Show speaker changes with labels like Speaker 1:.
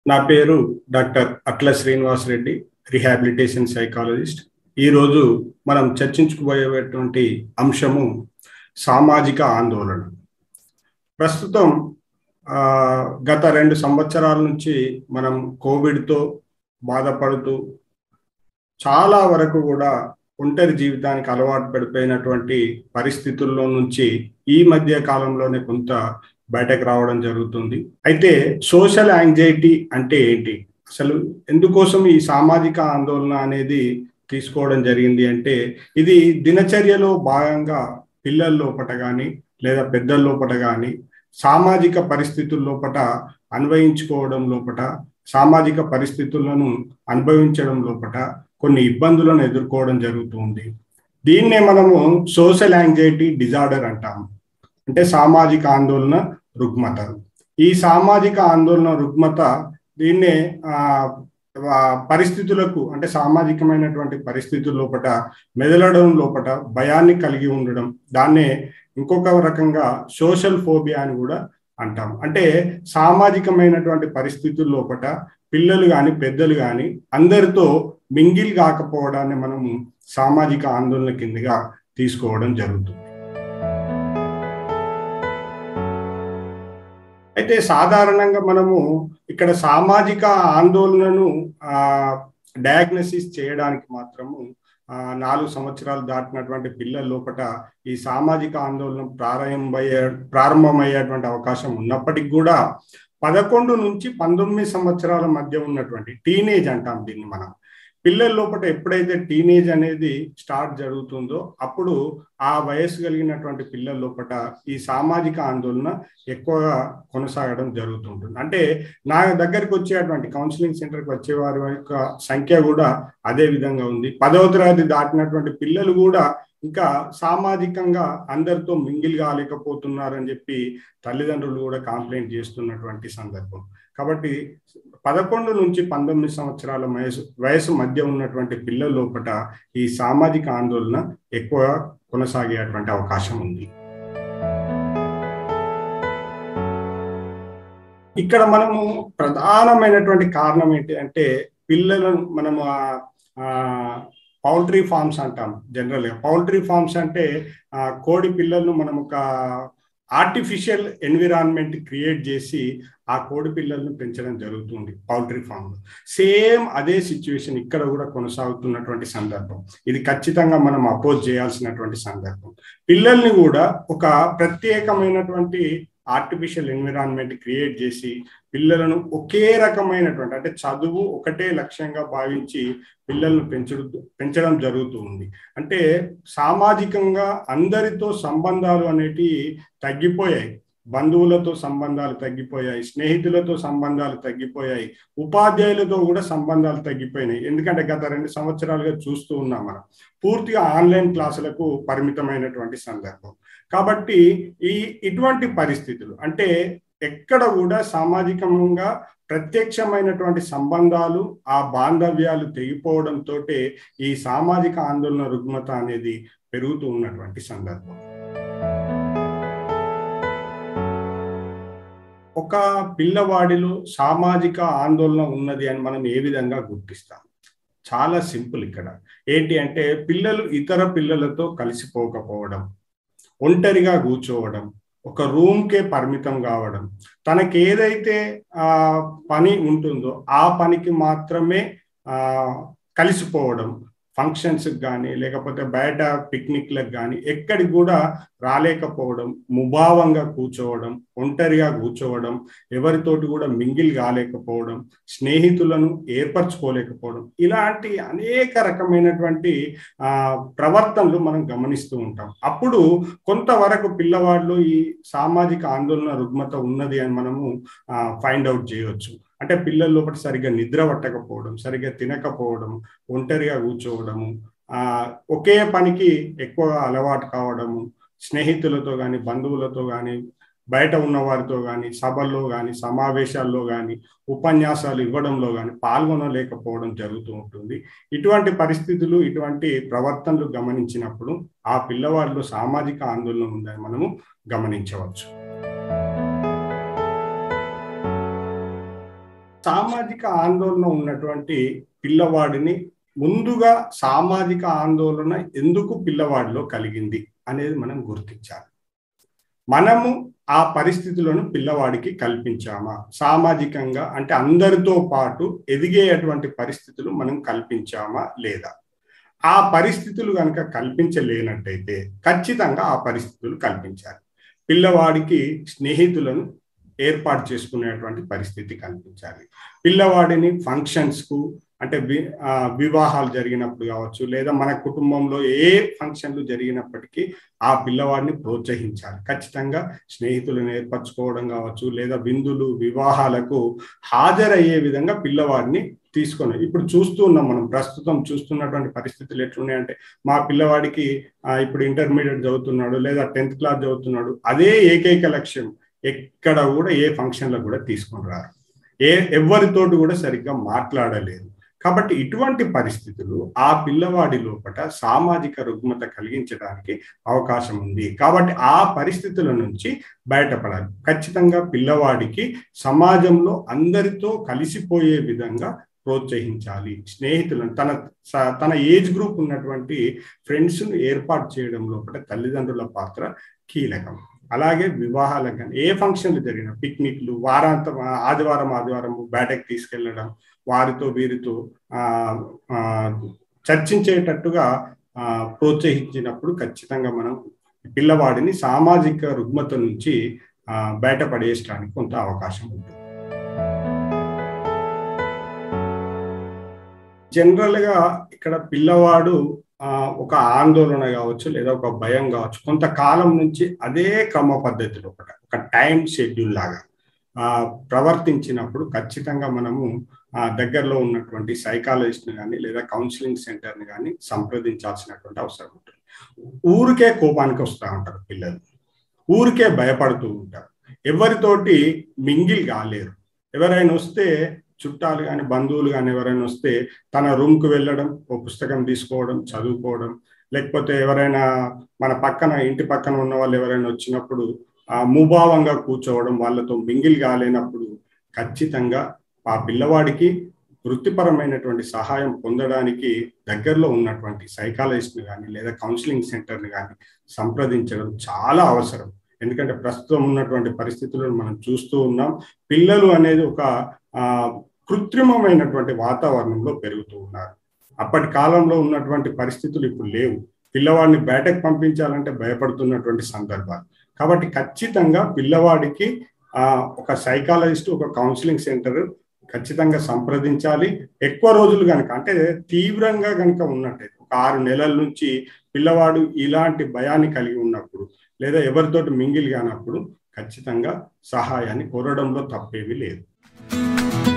Speaker 1: నా పేరు డాక్టర్ అట్ల శ్రీనివాస్ రెడ్డి రిహాబిలిటేషన్ సైకాలజిస్ట్ ఈరోజు మనం చర్చించుకుపోయేటువంటి అంశము సామాజిక ఆందోళన ప్రస్తుతం గత రెండు సంవత్సరాల నుంచి మనం కోవిడ్తో బాధపడుతూ చాలా వరకు కూడా ఒంటరి జీవితానికి అలవాటు పడిపోయినటువంటి పరిస్థితుల్లో నుంచి ఈ మధ్య కాలంలోనే కొంత బయటకు రావడం జరుగుతుంది అయితే సోషల్ యాంగ్జైటీ అంటే ఏంటి అసలు ఎందుకోసం ఈ సామాజిక ఆందోళన అనేది తీసుకోవడం జరిగింది అంటే ఇది దినచర్యలో భాగంగా పిల్లల లోపట కానీ లేదా పెద్దల లోపట కానీ సామాజిక పరిస్థితుల లోపట అన్వయించుకోవడం లోపట సామాజిక పరిస్థితులను అనుభవించడం లోపట కొన్ని ఇబ్బందులను ఎదుర్కోవడం జరుగుతుంది దీన్నే మనము సోషల్ యాంగ్జైటీ డిజార్డర్ అంటాము అంటే సామాజిక ఆందోళన రుగ్మత ఈ సామాజిక ఆందోళన రుగ్మత దీన్నే పరిస్థితులకు అంటే సామాజికమైనటువంటి పరిస్థితుల లోపట మెదలడం లోపట భయాన్ని కలిగి ఉండడం దాన్నే ఇంకొక రకంగా సోషల్ ఫోబియా అని కూడా అంటాం అంటే సామాజికమైనటువంటి పరిస్థితుల లోపట పిల్లలు కానీ పెద్దలు కానీ అందరితో మింగిల్ కాకపోవడాన్ని మనము సామాజిక ఆందోళన కిందగా తీసుకోవడం జరుగుతుంది అయితే సాధారణంగా మనము ఇక్కడ సామాజిక ఆందోళనను డయాగ్నసిస్ చేయడానికి మాత్రము నాలుగు సంవత్సరాలు దాటినటువంటి పిల్లల లోపల ఈ సామాజిక ఆందోళన ప్రారంభమయ్యే ప్రారంభమయ్యేటువంటి అవకాశం ఉన్నప్పటికీ కూడా పదకొండు నుంచి పంతొమ్మిది సంవత్సరాల మధ్య ఉన్నటువంటి టీనేజ్ అంటాం దీన్ని మనం పిల్లల లోపల ఎప్పుడైతే టీనేజ్ అనేది స్టార్ట్ జరుగుతుందో అప్పుడు ఆ వయస్సు కలిగినటువంటి పిల్లల లోపల ఈ సామాజిక ఆందోళన ఎక్కువగా కొనసాగడం జరుగుతుంటుంది అంటే నా దగ్గరికి వచ్చేటువంటి కౌన్సిలింగ్ సెంటర్కి వచ్చే వారి యొక్క సంఖ్య కూడా అదే విధంగా ఉంది పదవ తరగతి దాటినటువంటి పిల్లలు కూడా ఇంకా సామాజికంగా అందరితో మింగిల్ కాలేకపోతున్నారని చెప్పి తల్లిదండ్రులు కూడా కంప్లైంట్ చేస్తున్నటువంటి సందర్భం కాబట్టి పదకొండు నుంచి పంతొమ్మిది సంవత్సరాల వయసు వయసు మధ్య ఉన్నటువంటి పిల్లల లోపల ఈ సామాజిక ఆందోళన ఎక్కువ కొనసాగేటువంటి అవకాశం ఉంది ఇక్కడ మనము ప్రధానమైనటువంటి కారణం ఏంటి అంటే పిల్లలను మనము పౌల్ట్రీ ఫార్మ్స్ అంటాం జనరల్గా పౌల్ట్రీ ఫార్మ్స్ అంటే కోడి పిల్లలను మనం ఒక ఆర్టిఫిషియల్ ఎన్విరాన్మెంట్ క్రియేట్ చేసి ఆ కోడి పిల్లలను పెంచడం జరుగుతుంది పౌల్ట్రీ ఫామ్లో సేమ్ అదే సిచ్యువేషన్ ఇక్కడ కూడా కొనసాగుతున్నటువంటి సందర్భం ఇది ఖచ్చితంగా మనం అపోజ్ చేయాల్సినటువంటి సందర్భం పిల్లల్ని కూడా ఒక ప్రత్యేకమైనటువంటి ఆర్టిఫిషియల్ ఎన్విరాన్మెంట్ క్రియేట్ చేసి పిల్లలను ఒకే రకమైనటువంటి అంటే చదువు ఒకటే లక్ష్యంగా భావించి పిల్లలను పెంచడం పెంచడం జరుగుతూ ఉంది అంటే సామాజికంగా అందరితో సంబంధాలు అనేటివి తగ్గిపోయాయి బంధువులతో సంబంధాలు తగ్గిపోయాయి స్నేహితులతో సంబంధాలు తగ్గిపోయాయి ఉపాధ్యాయులతో కూడా సంబంధాలు తగ్గిపోయినాయి ఎందుకంటే గత రెండు సంవత్సరాలుగా చూస్తూ ఉన్నాం మనం పూర్తిగా ఆన్లైన్ క్లాసులకు పరిమితమైనటువంటి సందర్భం కాబట్టి ఈ ఇటువంటి పరిస్థితులు అంటే ఎక్కడ కూడా సామాజికంగా ప్రత్యక్షమైనటువంటి సంబంధాలు ఆ బాంధవ్యాలు తెగిపోవడంతో ఈ సామాజిక ఆందోళన రుగ్మత అనేది పెరుగుతూ ఉన్నటువంటి సందర్భం ఒక పిల్లవాడిలో సామాజిక ఆందోళన ఉన్నది అని మనం ఏ విధంగా గుర్తిస్తాం చాలా సింపుల్ ఇక్కడ ఏంటి అంటే పిల్లలు ఇతర పిల్లలతో కలిసిపోకపోవడం ఒంటరిగా కూర్చోవడం ఒక రూమ్కే పరిమితం కావడం తనకి ఏదైతే ఆ పని ఉంటుందో ఆ పనికి మాత్రమే ఆ కలిసిపోవడం ఫంక్షన్స్కి కానీ లేకపోతే బయట పిక్నిక్లకు కానీ ఎక్కడికి కూడా రాలేకపోవడం ముభావంగా కూర్చోవడం ఒంటరిగా కూర్చోవడం ఎవరితోటి కూడా మింగిల్ కాలేకపోవడం స్నేహితులను ఏర్పరచుకోలేకపోవడం ఇలాంటి అనేక రకమైనటువంటి ప్రవర్తనలు మనం గమనిస్తూ ఉంటాం అప్పుడు కొంతవరకు పిల్లవాళ్ళు ఈ సామాజిక ఆందోళన రుగ్మత ఉన్నది అని మనము ఫైండ్ అవుట్ చేయవచ్చు అంటే పిల్లల లోపల సరిగ్గా నిద్ర పట్టకపోవడం సరిగ్గా తినకపోవడం ఒంటరిగా కూర్చోవడము ఆ ఒకే పనికి ఎక్కువ అలవాటు కావడము స్నేహితులతో కానీ బంధువులతో కానీ బయట ఉన్న వారితో కానీ సభల్లో కానీ సమావేశాల్లో కానీ ఉపన్యాసాలు ఇవ్వడంలో కానీ పాల్గొనలేకపోవడం జరుగుతూ ఉంటుంది ఇటువంటి పరిస్థితులు ఇటువంటి ప్రవర్తనలు గమనించినప్పుడు ఆ పిల్లవాడిలో సామాజిక ఆందోళన ఉందని మనము గమనించవచ్చు సామాజిక ఆందోళన ఉన్నటువంటి పిల్లవాడిని ముందుగా సామాజిక ఆందోళన ఎందుకు పిల్లవాడిలో కలిగింది అనేది మనం గుర్తించాలి మనము ఆ పరిస్థితులను పిల్లవాడికి కల్పించామా సామాజికంగా అంటే అందరితో పాటు ఎదిగేటువంటి పరిస్థితులు మనం కల్పించామా లేదా ఆ పరిస్థితులు కనుక కల్పించలేనట్టయితే ఖచ్చితంగా ఆ పరిస్థితులు కల్పించాలి పిల్లవాడికి స్నేహితులను ఏర్పాటు చేసుకునేటువంటి పరిస్థితి కల్పించాలి పిల్లవాడిని ఫంక్షన్స్కు అంటే వివాహాలు జరిగినప్పుడు కావచ్చు లేదా మన కుటుంబంలో ఏ ఫంక్షన్లు జరిగినప్పటికీ ఆ పిల్లవాడిని ప్రోత్సహించాలి ఖచ్చితంగా స్నేహితులను ఏర్పరచుకోవడం కావచ్చు లేదా విందులు వివాహాలకు హాజరయ్యే విధంగా పిల్లవాడిని తీసుకొని ఇప్పుడు చూస్తూ ఉన్నాం మనం ప్రస్తుతం చూస్తున్నటువంటి పరిస్థితులు ఎట్లున్నాయంటే మా పిల్లవాడికి ఇప్పుడు ఇంటర్మీడియట్ చదువుతున్నాడు లేదా టెన్త్ క్లాస్ చదువుతున్నాడు అదే ఏకైక లక్ష్యం ఎక్కడ కూడా ఏ ఫంక్షన్లో కూడా తీసుకొని రారు ఏ ఎవరితోటి కూడా సరిగ్గా మాట్లాడలేదు కాబట్టి ఇటువంటి పరిస్థితులు ఆ పిల్లవాడి లోపల సామాజిక రుగ్మత కలిగించడానికి అవకాశం ఉంది కాబట్టి ఆ పరిస్థితుల నుంచి బయటపడాలి ఖచ్చితంగా పిల్లవాడికి సమాజంలో అందరితో కలిసిపోయే విధంగా ప్రోత్సహించాలి స్నేహితులను తన తన ఏజ్ గ్రూప్ ఉన్నటువంటి ఫ్రెండ్స్ను ఏర్పాటు చేయడం లోపల తల్లిదండ్రుల పాత్ర కీలకం అలాగే వివాహాలకు కానీ ఏ ఫంక్షన్లు జరిగిన పిక్నిక్లు వారాంతం ఆదివారం ఆదివారం బయటకు తీసుకెళ్లడం వారితో వీరితో చర్చించేటట్టుగా ప్రోత్సహించినప్పుడు ఖచ్చితంగా మనం పిల్లవాడిని సామాజిక రుగ్మత నుంచి బయటపడేయడానికి కొంత అవకాశం ఉంటుంది జనరల్గా ఇక్కడ పిల్లవాడు ఒక ఆందోళన కావచ్చు లేదా ఒక భయం కావచ్చు కొంతకాలం నుంచి అదే క్రమ పద్ధతిలో ఒకట ఒక టైం షెడ్యూల్ లాగా ప్రవర్తించినప్పుడు ఖచ్చితంగా మనము దగ్గరలో ఉన్నటువంటి సైకాలజిస్ట్ని కానీ లేదా కౌన్సిలింగ్ సెంటర్ని కానీ సంప్రదించాల్సినటువంటి అవసరం ఉంటుంది ఊరికే కోపానికి వస్తూ ఉంటారు పిల్లలు ఊరికే భయపడుతూ ఉంటారు ఎవరితోటి మింగిల్ కాలేరు ఎవరైనా వస్తే చుట్టాలు కానీ బంధువులు కానీ ఎవరైనా వస్తే తన రూమ్కి వెళ్ళడం ఓ పుస్తకం తీసుకోవడం చదువుకోవడం లేకపోతే ఎవరైనా మన పక్కన ఇంటి పక్కన ఉన్న వాళ్ళు ఎవరైనా వచ్చినప్పుడు ఆ ముభావంగా కూర్చోవడం వాళ్ళతో మింగిల్ కాలేనప్పుడు ఖచ్చితంగా ఆ పిల్లవాడికి వృత్తిపరమైనటువంటి సహాయం పొందడానికి దగ్గరలో ఉన్నటువంటి సైకాలజిస్ట్ని కానీ లేదా కౌన్సిలింగ్ సెంటర్ని కానీ సంప్రదించడం చాలా అవసరం ఎందుకంటే ప్రస్తుతం ఉన్నటువంటి పరిస్థితులను మనం చూస్తూ ఉన్నాం పిల్లలు అనేది ఒక కృత్రిమమైనటువంటి వాతావరణంలో పెరుగుతూ ఉన్నారు అప్పటి కాలంలో ఉన్నటువంటి పరిస్థితులు ఇప్పుడు లేవు పిల్లవాడిని బయటకు పంపించాలంటే భయపడుతున్నటువంటి సందర్భాలు కాబట్టి ఖచ్చితంగా పిల్లవాడికి ఒక సైకాలజిస్ట్ ఒక కౌన్సిలింగ్ సెంటర్ ఖచ్చితంగా సంప్రదించాలి ఎక్కువ రోజులు కనుక అంటే తీవ్రంగా కనుక ఉన్నట్టయితే ఒక ఆరు నెలల నుంచి పిల్లవాడు ఇలాంటి భయాన్ని కలిగి ఉన్నప్పుడు లేదా ఎవరితోటి మింగిల్ కానప్పుడు ఖచ్చితంగా సహాయాన్ని కోరడంలో తప్పేమీ లేదు